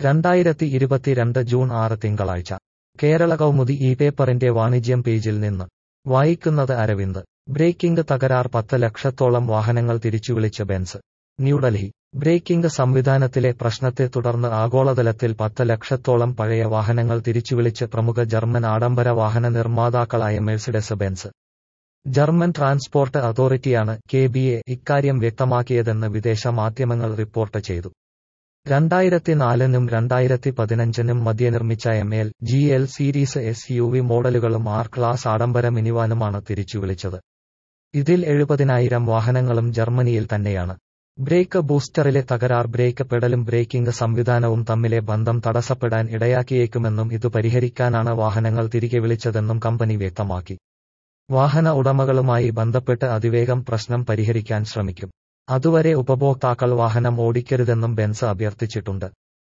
രണ്ടായിരത്തി ഇരുപത്തിരണ്ട് ജൂൺ ആറ് തിങ്കളാഴ്ച കേരള കൗമുദി ഈ പേപ്പറിന്റെ വാണിജ്യം പേജിൽ നിന്ന് വായിക്കുന്നത് അരവിന്ദ് ബ്രേക്കിംഗ് തകരാർ പത്ത് ലക്ഷത്തോളം വാഹനങ്ങൾ തിരിച്ചുവിളിച്ച് ബെൻസ് ന്യൂഡൽഹി ബ്രേക്കിംഗ് സംവിധാനത്തിലെ പ്രശ്നത്തെ തുടർന്ന് ആഗോളതലത്തിൽ പത്ത് ലക്ഷത്തോളം പഴയ വാഹനങ്ങൾ തിരിച്ചുവിളിച്ച് പ്രമുഖ ജർമ്മൻ ആഡംബര വാഹന നിർമ്മാതാക്കളായ മെഴ്സിഡസ് ബെൻസ് ജർമ്മൻ ട്രാൻസ്പോർട്ട് അതോറിറ്റിയാണ് കെ ബി എ ഇക്കാര്യം വ്യക്തമാക്കിയതെന്ന് വിദേശ മാധ്യമങ്ങൾ റിപ്പോർട്ട് ചെയ്തു രണ്ടായിരത്തി നാലിനും രണ്ടായിരത്തി പതിനഞ്ചിനും മധ്യ നിർമ്മിച്ച M L G L series S U V മോഡലുകളും ആർ ക്ലാസ് ആഡംബര മിനിവാനുമാണ് തിരിച്ചുവിളിച്ചത് ഇതിൽ എഴുപതിനായിരം വാഹനങ്ങളും ജർമ്മനിയിൽ തന്നെയാണ് ബ്രേക്ക് ബൂസ്റ്ററിലെ തകരാർ ബ്രേക്ക് പെഡലും ബ്രേക്കിംഗ് സംവിധാനവും തമ്മിലെ ബന്ധം തടസ്സപ്പെടാൻ ഇടയാക്കിയേക്കുമെന്നും ഇത് പരിഹരിക്കാനാണ് വാഹനങ്ങൾ തിരികെ വിളിച്ചതെന്നും കമ്പനി വ്യക്തമാക്കി വാഹന ഉടമകളുമായി ബന്ധപ്പെട്ട് അതിവേഗം പ്രശ്നം പരിഹരിക്കാൻ ശ്രമിക്കും അതുവരെ ഉപഭോക്താക്കൾ വാഹനം ഓടിക്കരുതെന്നും ബെൻസ് അഭ്യർത്ഥിച്ചിട്ടുണ്ട്